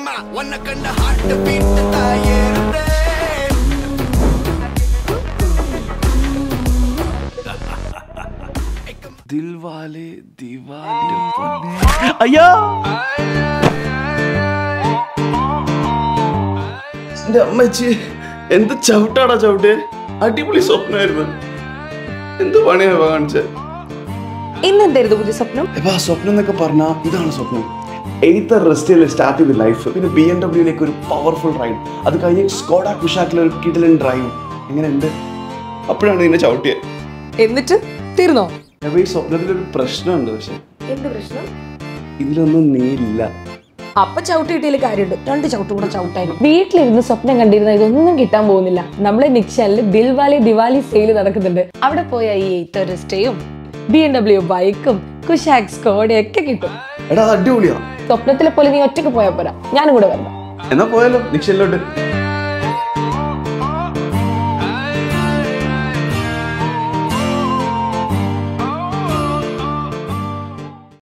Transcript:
അമ്മ ഒന്നെ കണ്ട ഹാർട്ട് ബീറ്റ് തായേറുതേ ദിൽവാലെ ദിവാലി അയ്യോ എന്റെ അമ്മച്ചി എന്ത് ചവിട്ടാടാ ചവിട്ട് അടിപൊളി സ്വപ്നമായിരുന്നു എന്ത് പണിയാ ഇവ കാണിച്ചത് ഇന്നെന്തായിരുന്നു പുതിയ സ്വപ്നം ഇപ്പൊ ആ സ്വപ്നം എന്നൊക്കെ പറഞ്ഞാൽ ഇതാണ് സ്വപ്നം എയ്ത്ത് റെസ്റ്റിൽ സ്റ്റാർട്ട് ചെയ്ത് ലൈഫ് പിന്നെ ബി എം ഡബ്ല്യൂയിലേക്ക് ഒരു പവർഫുൾ റൈഡ് അത് കഴിഞ്ഞ് സ്കോഡ കുഷാക്കിലെ ഒരു കിടലൻ ഡ്രൈവ് എങ്ങനെയുണ്ട് അപ്പോഴാണ് ഇതിനെ ചവിട്ടിയത് എന്നിട്ട് തീർന്നോ അപ്പൊ ഈ സ്വപ്നത്തിലൊരു പ്രശ്നമുണ്ട് പക്ഷെ എന്ത് പ്രശ്നം ഇതിലൊന്നും നീ ഇല്ല അപ്പൊ ചവിട്ട് കിട്ടിയതിൽ കാര്യമുണ്ട് രണ്ട് ചവിട്ട് കൂടെ ചവിട്ടായിരുന്നു വീട്ടിലിരുന്ന് സ്വപ്നം കണ്ടിരുന്ന ഇതൊന്നും കിട്ടാൻ പോകുന്നില്ല നമ്മളെ നിക്ഷാലില് ദിൽവാലി ദിവാലി സെയിൽ നടക്കുന്നുണ്ട് അവിടെ പോയ ഈ എയ്റ്റോറിസ്റ്റയും ബി എം ഡബ്ല്യു ബൈക്കും കുഷാക് സ്കോഡയും ഒക്കെ കിട്ടും എടാ അത് അടിപൊളിയാ സ്വപ്നത്തിലെ പോലെ നീ ഒറ്റയ്ക്ക് പോയാൽ പോരാ ഞാനും കൂടെ വരണം എന്നാ പോയാലോ നിക്ഷയിലോട്ട്